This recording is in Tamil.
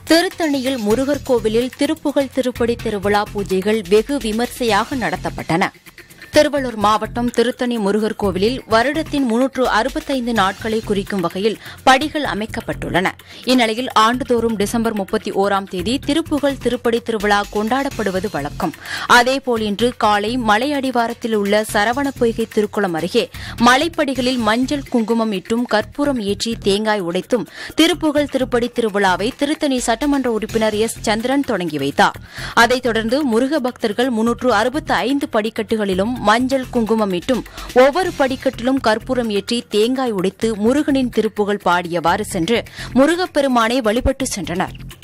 திருத்தணியில் முருகர் கோவிலில் திருப்புகழ் திருப்படி திருவிழா பூஜைகள் வெகு விமர்சையாக நடத்தப்பட்டன திருவள்ளூர் மாவட்டம் திருத்தணி முருகர் கோவிலில் வருடத்தின் முன்னூற்று அறுபத்தைந்து நாட்களை குறிக்கும் வகையில் படிகள் அமைக்கப்பட்டுள்ளன இந்நிலையில் ஆண்டுதோறும் டிசம்பர் முப்பத்தி ஓராம் தேதி திருப்புகழ் திருப்படி திருவிழா கொண்டாடப்படுவது வழக்கம் அதேபோல் இன்று காலை மலை அடிவாரத்தில் உள்ள சரவண பொய்கை திருக்குளம் அருகே மலைப்படிகளில் மஞ்சள் குங்குமம் இட்டும் கற்பூரம் ஏற்றி தேங்காய் உடைத்தும் திருப்புகழ் திருப்படி திருவிழாவை திருத்தணி சட்டமன்ற உறுப்பினர் எஸ் சந்திரன் தொடங்கி வைத்தார் அதைத் தொடர்ந்து முருக பக்தர்கள் முன்னூற்று அறுபத்தி ஐந்து படிக்கட்டுகளிலும் மஞ்சள் குங்குமம் இட்டும் ஒவ்வொரு படிக்கட்டிலும் கற்பூரம் ஏற்றி தேங்காய் உடைத்து முருகனின் திருப்புகழ் பாடியவாறு சென்று முருகப்பெருமானை வழிபட்டு சென்றனர்